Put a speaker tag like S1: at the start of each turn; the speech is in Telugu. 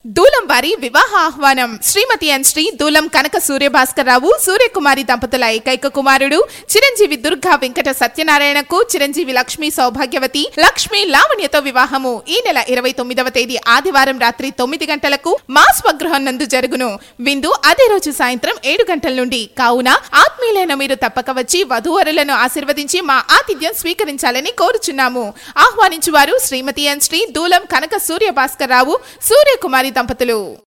S1: దూలం వారి వివాహ ఆహ్వానం శ్రీమతి అండ్ శ్రీ దూలం కనక సూర్యభాస్కరరావు సూర్యకుమారి దంపతుల ఏకైక కుమారుడు చిరంజీవి దుర్గా వెంకట సత్యనారాయణకు చిరంజీవి లక్ష్మి సౌభాగ్యవతి లక్ష్మి లావణ్యతో వివాహము ఈ నెల ఇరవై తొమ్మిదవ తేదీ ఆదివారం రాత్రి తొమ్మిది గంటలకు మా స్వగృహం నందు జరుగును విందు అదే రోజు సాయంత్రం ఏడు గంటల నుండి కావున ఆత్మీయులైన మీరు తప్పక వచ్చి వధూవరులను ఆశీర్వదించి మా ఆతిథ్యం స్వీకరించాలని కోరుచున్నాము ఆహ్వానించువారు శ్రీమతి అండ్ శ్రీ దూలం కనక సూర్య భాస్కర్ రావు సూర్యకుమారి దంపతులు